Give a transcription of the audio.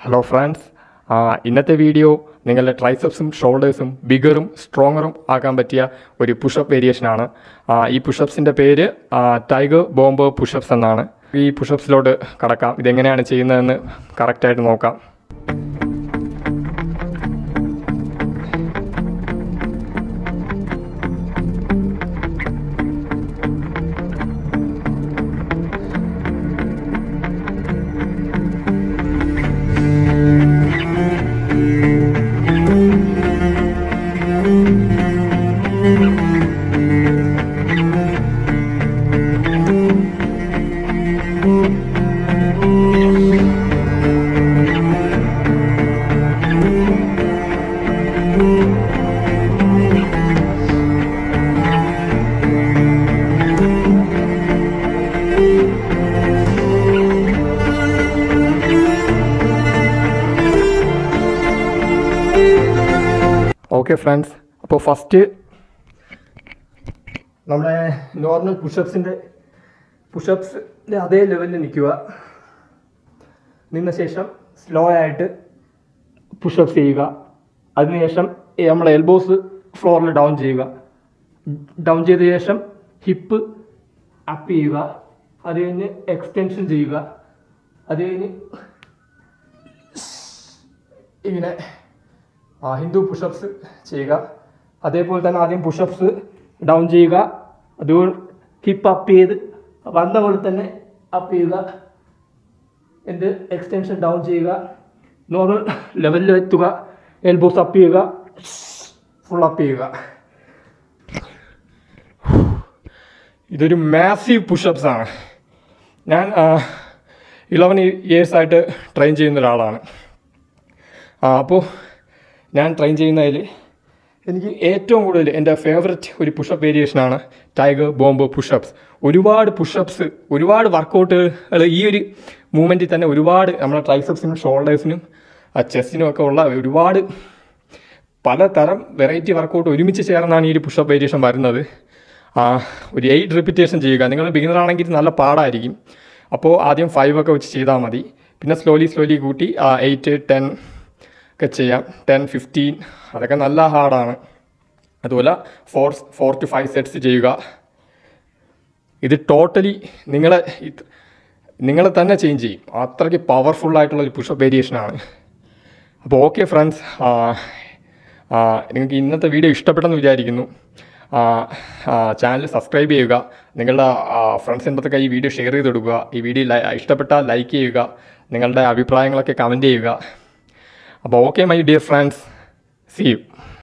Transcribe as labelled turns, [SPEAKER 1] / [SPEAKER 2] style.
[SPEAKER 1] hello friends ഇന്നത്തെ video നിങ്ങളുടെ ട്രൈസെപ്സും ഷോൾഡേഴ്സും ബിഗറും സ്ട്രോങ്ങറും ആക്കാൻ പറ്റിയ ഒരു പുഷപ്പ് വേരിയേഷനാണ് ആ, ഈ പുഷപ്സിൻ്റെ പേര് ടൈഗർ ബോംബ് പുഷപ്സ് എന്നാണ് ഈ പുഷപ്സിലോട്ട് കടക്കാം ഇതെങ്ങനെയാണ് ചെയ്യുന്നതെന്ന് കറക്റ്റായിട്ട് നോക്കാം ഓക്കെ ഫ്രണ്ട്സ് അപ്പോൾ ഫസ്റ്റ് നമ്മുടെ നോർമൽ പുഷപ്സിൻ്റെ പുഷപ്സിൻ്റെ അതേ ലെവലിൽ നിൽക്കുക നിന്ന ശേഷം സ്ലോ ആയിട്ട് പുഷപ്സ് ചെയ്യുക അതിനുശേഷം ഈ നമ്മളെ എൽബോസ് ഫ്ലോറിൽ ഡൗൺ ചെയ്യുക ഡൗൺ ചെയ്ത ശേഷം ഹിപ്പ് അപ്പ് ചെയ്യുക അത് കഴിഞ്ഞ് എക്സ്റ്റൻഷൻ ചെയ്യുക അത് കഴിഞ്ഞ് ഇങ്ങനെ ആ, ഹിന്ദു പുഷപ്സ് ചെയ്യുക അതേപോലെ തന്നെ ആദ്യം പുഷപ്സ് ഡൗൺ ചെയ്യുക അതുകൊണ്ട് ഹിപ്പ് അപ്പ് ചെയ്ത് വന്ന പോലെ തന്നെ അപ്പ് ചെയ്യുക എന്ത് എക്സ്റ്റൻഷൻ ഡൗൺ ചെയ്യുക നോർമൽ ലെവലിൽ എത്തുക എൽബോസ് അപ്പ് ചെയ്യുക ഫുൾ അപ്പ് ചെയ്യുക ഇതൊരു മാസീവ് പുഷപ്സ് ആണ് ഞാൻ ഇലവൻ ഇയേഴ്സ് ആയിട്ട് ട്രെയിൻ ചെയ്യുന്ന ഒരാളാണ് ആ, അപ്പോൾ ഞാൻ ട്രെയിൻ ചെയ്യുന്നതിൽ എനിക്ക് ഏറ്റവും കൂടുതൽ എൻ്റെ ഫേവററ്റ് ഒരു പുഷപ്പ് വേരിയേഷനാണ് ടൈഗർ ബോംബ് പുഷപ്സ് ഒരുപാട് പുഷപ്സ് ഒരുപാട് വർക്കൗട്ടുകൾ ഈ ഒരു മൂമെൻറ്റിൽ തന്നെ ഒരുപാട് നമ്മുടെ ട്രൈസപ്സിനും ഷോൾഡേഴ്സിനും ചെസ്റ്റിനും ഒക്കെ ഉള്ള ഒരുപാട് പലതരം വെറൈറ്റി വർക്കൗട്ട് ഒരുമിച്ച് ചേർന്നാണ് ഈ ഒരു പുഷപ്പ് വേരിയേഷൻ വരുന്നത് ആ, ഒരു എയ്റ്റ് റിപ്പീറ്റേഷൻ ചെയ്യുക നിങ്ങൾ ബിഗിനർ ആണെങ്കിൽ ഇത് നല്ല പാടായിരിക്കും അപ്പോൾ ആദ്യം ഫൈവ് ഒക്കെ വെച്ച് ചെയ്താൽ മതി പിന്നെ സ്ലോലി സ്ലോലി കൂട്ടി എയ്റ്റ് ടെൻ ഒക്കെ ചെയ്യാം ടെൻ ഫിഫ്റ്റീൻ അതൊക്കെ നല്ല ഹാർഡാണ് അതുപോലെ four four to five sets ചെയ്യുക ഇത് ടോട്ടലി നിങ്ങളെ ഇത് നിങ്ങളെ തന്നെ ചേഞ്ച് ചെയ്യും അത്രയ്ക്ക് പവർഫുൾ ആയിട്ടുള്ള ഒരു പുഷപ്പ് വേരിയേഷനാണ് അപ്പോൾ ഓക്കെ ഫ്രണ്ട്സ് നിങ്ങൾക്ക് ഇന്നത്തെ വീഡിയോ ഇഷ്ടപ്പെട്ടെന്ന് വിചാരിക്കുന്നു ചാനൽ സബ്സ്ക്രൈബ് ചെയ്യുക നിങ്ങളുടെ ഫ്രണ്ട്സിൻ്റെ അടുത്തൊക്കെ ഈ വീഡിയോ ഷെയർ ചെയ്ത് കൊടുക്കുക ഈ വീഡിയോ ലൈ- ഇഷ്ടപ്പെട്ടാൽ ലൈക്ക് ചെയ്യുക നിങ്ങളുടെ അഭിപ്രായങ്ങളൊക്കെ കമൻറ്റ് ചെയ്യുക അപ്പോൾ okay my dear friends see U